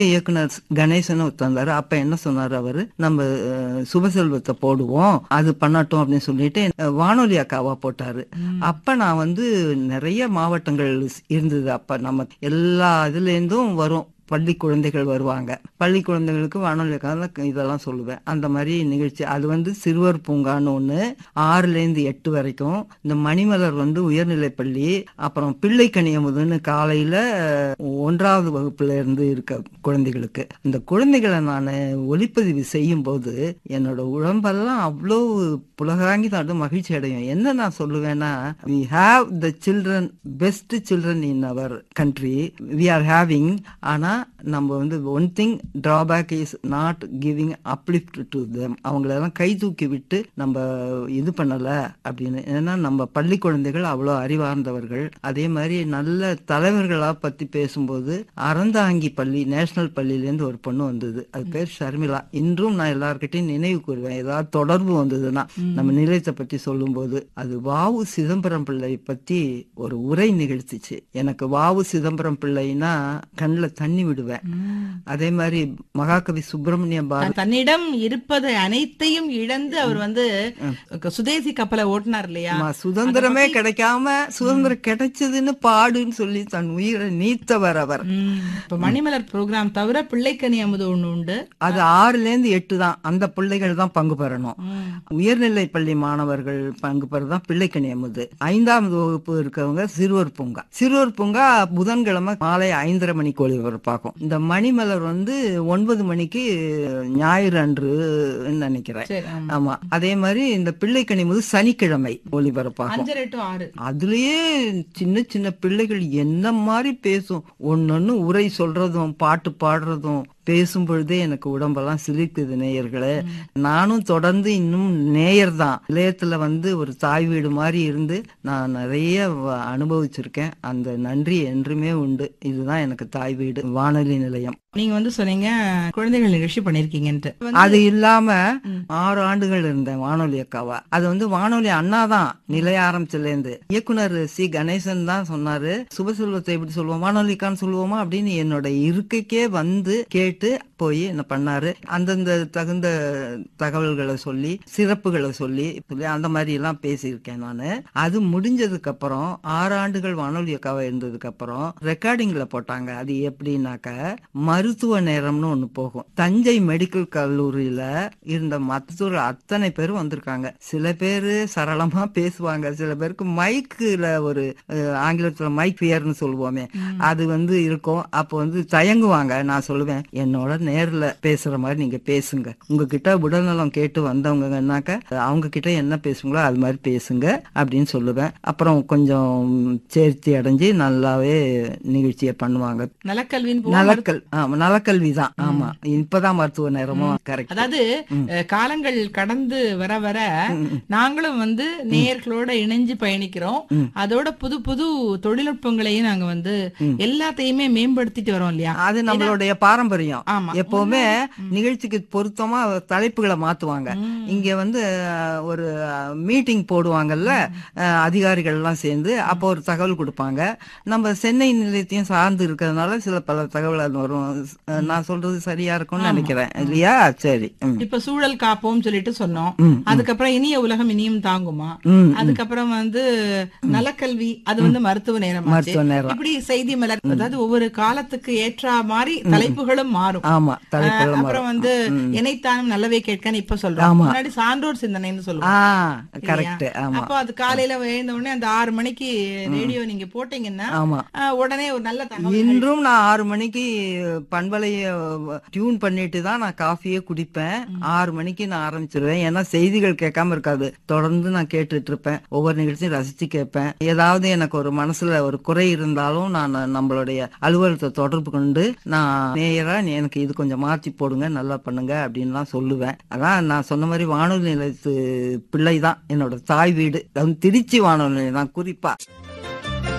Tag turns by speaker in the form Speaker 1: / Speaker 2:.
Speaker 1: இயக்குனர் கணேசன் ஒருத்தந்தாரு அப்ப என்ன சொன்னாரு அவரு நம்ம அஹ், சுபசெல்வத்தை போடுவோம் அது பண்ணட்டும் அப்படின்னு சொல்லிட்டு அஹ், வானொலி அக்காவா போட்டாரு அப்ப நான் வந்து நிறைய மாவட்டங்கள் இருந்தது அப்ப நம்ம எல்லா இதுல இருந்தும் வரும் பள்ளி குழந்தைகள் வருவாங்க பள்ளி குழந்தைகளுக்கு வானொலி அக்கால இதெல்லாம் சொல்லுவேன் அந்த மாதிரி நிகழ்ச்சி அது வந்து சிறுவர் பூங்கான்னு ஒண்ணு ஆறுல இருந்து எட்டு வரைக்கும் இந்த மணிமலர் வந்து உயர்நிலைப் பள்ளி அப்புறம் பிள்ளை கனியமுதுன்னு காலையில அஹ், ஒன்றாவது வகுப்புல இருந்து இருக்க குழந்தைகளுக்கு இந்த குழந்தைகளை நான் ஒளிப்பதிவு செய்யும் போது என்னோட உடம்பெல்லாம் அவ்வளோ புலகாங்கி தான் மகிழ்ச்சி அடையும் என்ன நான் சொல்லுவேன்னா we have the children best children in our country we are having ஆனா நம்ம வந்து one thing drawback is not giving uplift to them அவங்களெல்லாம் கை தூக்கி விட்டு நம்ம இது பண்ணல அப்படின்னு ஏன்னா நம்ம பள்ளி குழந்தைகள் அவ்வளோ அறிவார்ந்தவர்கள் அதே மாதிரி நல்ல தலைவர்களா பத்தி பேசும்போது அறந்தாங்கி பள்ளி நேஷனல் பள்ளியிலேருந்து ஒரு பொண்ணு வந்தது அது பேர் ஷர்மிளா இன்றும் நான் எல்லார்கிட்டையும் நினைவு கூறுவேன் ஏதாவது தொடர்பு வந்ததுன்னா நம்ம நிலையத்தை பத்தி சொல்லும்போது அது வாவு சிதம்பரம் பிள்ளை பத்தி ஒரு உரை நிகழ்த்திச்சு எனக்கு வாவு சிதம்பரம் பிள்ளைனா கண்ணில் தண்ணி விடுவேன் அதே மாதிரி மகாகவி சுப்பிரமணிய பாரதி
Speaker 2: தன்னிடம் இருப்பது அனைத்தையும் இழந்து அவர் வந்து சுதேசி கப்பலை ஓட்டினார் இல்லையா
Speaker 1: ஆமா, சுதந்திரமே கிடைக்காம சுதந்திரம் கிடைச்சதுன்னு பாடுன்னு சொல்லி தன் உயிரை நீத்தவர் அவர்
Speaker 2: ம். இப்ப மணிமலர் ப்ரோக்ராம் தவிர பிள்ளைக்கனி அமுது ஒண்ணு உண்டு
Speaker 1: அது ஆறுல இருந்து எட்டு தான் அந்த பிள்ளைகள் தான் பங்கு பெறணும்
Speaker 2: ம்.
Speaker 1: உயர்நிலை பள்ளி மாணவர்கள் பங்கு பெறதான் பிள்ளைக்கணி அமுது ஐந்தாவது வகுப்பு இருக்கவங்க சிறுவர் பூங்கா சிறுவர் பூங்கா புதன்கிழமை மாலை ஐந்தரை மணிக்கு ஒளிபரப்பாகும் இந்த மணிமலர் வந்து ஒன்பது மணிக்கு ஞாயிறு அன்று நினைக்கிறேன்
Speaker 2: சரி ஆமா.
Speaker 1: ஆமா அதே மாதிரி இந்த பிள்ளைக்கணி முது சனிக்கிழமை ஒளிபரப்பாகும்
Speaker 2: அஞ்சரை டு ஆறு
Speaker 1: அதுலயே சின்ன சின்ன பிள்ளைகள் என்ன மாதிரி பேசும் ஒன்னொன்னு உரை சொல்றதும் பாட்டு பாடுறதும் பேசும் பொழுதே எனக்கு உடம்பெல்லாம் சிலிர்க்குது நேயர்களே நானும் தொடர்ந்து இன்னும் நேயர் தான் நிலையத்துல வந்து ஒரு தாய் வீடு மாதிரி இருந்து நான் நிறைய வ- அனுபவிச்சிருக்கேன் அந்த நன்றி என்றுமே உண்டு இதுதான் எனக்கு தாய் வீடு வானொலி நிலையம்
Speaker 2: நீங்க வந்து சொன்னீங்க குழந்தைகள் நிகழ்ச்சி பண்ணிருக்கீங்கன்ட்டு
Speaker 1: அது இல்லாம ஆறு ஆண்டுகள் இருந்தேன் வானொலி அக்காவா அது வந்து வானொலி அண்ணா தான் நிலைய ஆரம்பிச்சதுல இருந்து இயக்குனர் சி கணேசன் தான் சொன்னாரு சுபசெல்வத்தை எப்படி சொல்லுவோம் வானொலிக்கான்னு சொல்லுவோமா அப்படின்னு என்னோட இருக்கைக்கே வந்து கேட்டு போய் என்ன பண்ணாரு அந்தந்த தகுந்த தகவல்களை சொல்லி சிறப்புகளை சொல்லி சொல்லி அந்த மாதிரி எல்லாம் பேசியிருக்கேன் நானு அது முடிஞ்சதுக்கு அப்புறம் ஆறு ஆண்டுகள் வானொலி அக்காவா இருந்ததுக்கு அப்புறம் ரெக்கார்டிங்ல போட்டாங்க அது எப்படின்னாக்க மருத்துவ நேரம்னு ஒண்ணு போகும் தஞ்சை மெடிக்கல் கல்லூரியில இருந்த மருத்துவர் அத்தனை பேரும் வந்திருக்காங்க சில பேரு சரளமா பேசுவாங்க சில பேருக்கு மைக்குல ஒரு அஹ், ஆங்கிலத்துல மைக் ஃபியர்னு சொல்லுவோமே அது வந்து இருக்கும் அப்போ வந்து தயங்குவாங்க நான் சொல்லுவேன் என்னோட நேர்ல பேசுற மாதிரி நீங்க பேசுங்க உங்ககிட்ட உடல்நலம் கேட்டு வந்தவங்கன்னாக்க அவங்க கிட்ட என்ன பேசுங்களோ அது மாதிரி பேசுங்க அப்படின்னு சொல்லுவேன் அப்புறம் கொஞ்சம் சேர்த்தி அடைஞ்சு நல்லாவே நிகழ்ச்சியை பண்ணுவாங்க
Speaker 2: நலக்கல்வின்னு போ-
Speaker 1: நலக்கல் ஆமா நலக்கல்வி தான் ஆமா இப்பதான் மருத்துவ நேரமும் கரெக்ட்
Speaker 2: அதாவது அஹ், காலங்கள் கடந்து வர வர நாங்களும் வந்து நேயர்களோட இணைஞ்சு பயணிக்கிறோம் அதோட புது புது தொழில்நுட்பங்களையும் நாங்க வந்து எல்லாத்தையுமே மேம்படுத்திட்டு வரோம் இல்லையா
Speaker 1: அது நம்மளுடைய பாரம்பரியம்
Speaker 2: ஆமா
Speaker 1: எப்பவுமே நிகழ்ச்சிக்கு பொருத்தமா தலைப்புகளை மாத்துவாங்க இங்க வந்து அஹ், ஒரு மீட்டிங் போடுவாங்கல்ல அஹ், அதிகாரிகள் எல்லாம் சேர்ந்து அப்போ ஒரு தகவல் கொடுப்பாங்க நம்ம சென்னை நிலையத்தையும் சார்ந்து இருக்கிறதுனால சில பல தகவல் வரும் அஹ், நான் சொல்றது சரியா இருக்கும்னு நினைக்கிறேன் இல்லையா சரி ம்.
Speaker 2: இப்ப சூழல் காப்போம் சொல்லிட்டு சொன்னோம்
Speaker 1: ம்,
Speaker 2: அதுக்கப்புறம் இனிய உலகம் இனியும் தாங்குமா
Speaker 1: ம்,
Speaker 2: அதுக்கப்புறம் வந்து நலக்கல்வி அது வந்து மருத்துவ நேரம்
Speaker 1: மருத்துவ நேரம்
Speaker 2: இப்படி செய்தி மலர் அதாவது ஒவ்வொரு காலத்துக்கு ஏற்ற மாதிரி தலைப்புகளும் மாறும்
Speaker 1: ஆமா தலைப்புகள்
Speaker 2: அப்புறம் வந்து இணைத்தானும் நல்லவே கேட்கன்னு இப்ப சொல்றோம்
Speaker 1: ஆமா.
Speaker 2: முன்னாடி சான்றோர் சிந்தனைன்னு
Speaker 1: ஆ
Speaker 2: சொல்லுவோம்
Speaker 1: கரெக்ட் ஆமா
Speaker 2: அப்போ அது காலையில எழுந்த உடனே அந்த ஆறு மணிக்கு ரேடியோ நீங்க போட்டீங்கன்னா
Speaker 1: ஆமா
Speaker 2: ஆஹ், உடனே ஒரு நல்ல தகவல்
Speaker 1: இன்றும் நான் ஆறு மணிக்கு பண்பலைய டியூன் பண்ணிட்டு தான் நான் காஃபியே குடிப்பேன் ஆறு மணிக்கு நான் ஆரம்பிச்சிருவேன் ஏன்னா செய்திகள் கேட்காம இருக்காது தொடர்ந்து நான் கேட்டுட்டு இருப்பேன் ஒவ்வொரு நிகழ்ச்சியும் ரசிச்சு கேட்பேன் ஏதாவது எனக்கு ஒரு மனசுல ஒரு குறை இருந்தாலும் நான் நம்மளுடைய அலுவலகத்தை தொடர்பு கொண்டு நான் நேயரா நீ எனக்கு இது கொஞ்சம் மாற்றி போடுங்க நல்லா பண்ணுங்க அப்படின்லாம் சொல்லுவேன் அதான் நான் சொன்ன மாதிரி வானொலி நிலையத்து பிள்ளை தான் என்னோட தாய் வீடு அதுவும் திருச்சி வானொலி நிலையம் தான் குறிப்பா